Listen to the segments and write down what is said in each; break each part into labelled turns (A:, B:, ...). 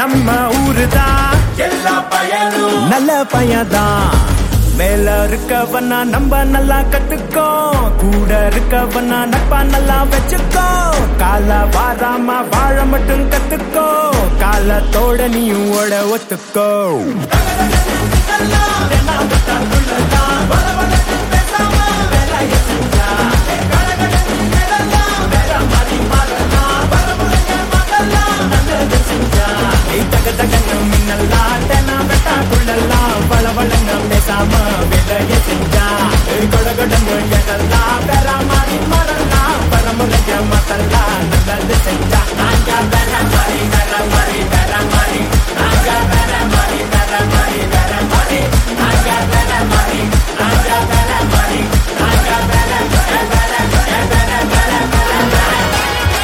A: நம்ம ஊருதான்
B: எல்லா பயனும்
A: நல்ல பையன்தான் மேல இருக்கவனா நம்ம நல்லா கத்துக்கோ கூட இருக்கவனா நட்பா நல்லா வச்சுக்கோ கால வாராம வாழ மட்டும் கத்துக்கோ காலத்தோட நீயும் ஓட ஒத்துக்கோ ஏய், தக தகன்னு மின்னல்லாம், தெனா வெட்டாக்குள்ளெல்லாம், வளவளன்னு பேசாம வேலையை செஞ்சா. ஏய், கொடகொடன்னு எழலாம், வேற மாதிரி மாறலாம், வரமுறைய மாத்தலாம், நல்லது செஞ்சா. நாங்க வேற மாதிரி, வேற மாதிரி, வேற மாதிரி. நாங்க வேற மாதிரி, வேற மாதிரி, வேற மாதிரி. நாங்க வேற மாதிரி, நாங்க வேற மாதிரி. நாங்க வேற, வேற, வேற, வேற, வேற, வேற, வேற.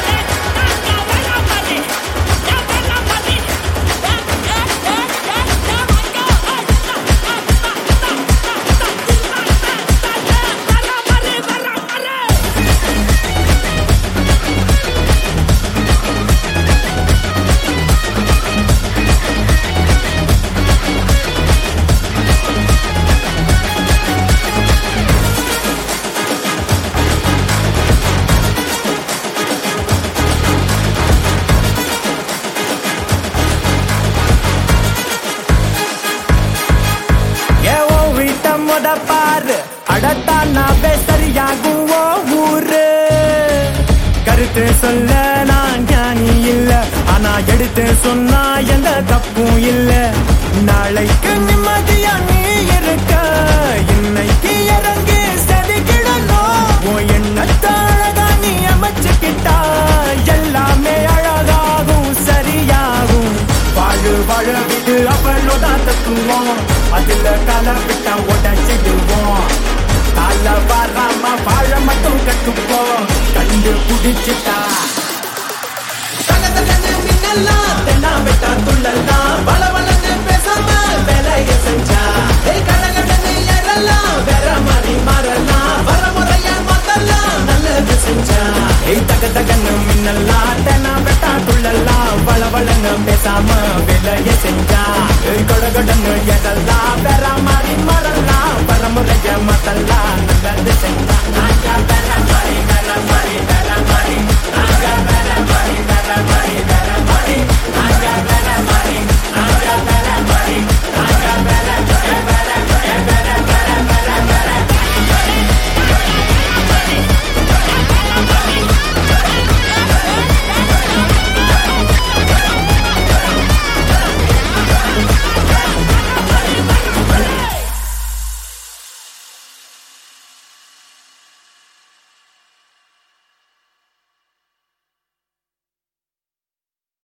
A: ஏவோ வீட்ட முத பாரு அடத்தானாவே சரியாகும் ஓ ஊரு கருத்து சொல்ல நான் ஞானி இல்ல ஆனா எடுத்து சொன்னா எந்த தப்பும் இல்ல நாளைக்கு நிம்மதியா நீ இருக்க இன்னைக்கு இறங்கி செதுக்கிடணும் உன் எண்ணத்தை அழகா நீ அமைச்சுக்கிட்டா எல்லாமே அழகாகும் சரியாகும் வாழு வாழ விட்டு அவளோட தத்துவோம் அதுல கால விட்டா உடச்சிடுவோம் கால வராம வாழ மட்டும் கட்டுப்போம் கண்டு புடிச்சிட்டா தகதகன்னு மின்னல்லாம், தென்னா வெட்டா துள்ளல்லாம், வளவளன்னு பேசாம வேலைய செஞ்சா. ஏய், கடகடன்னு எழலாம், வேற மாதிரி மாறலாம், வரமுறையா மாத்தலாம், நல்லது செஞ்சா. ஏய், தகதகன்னு மின்னல்லாம், தென்னா வெட்டா துள்ளல்லாம், வளவளன்னு பேசாம வேலைய செஞ்சா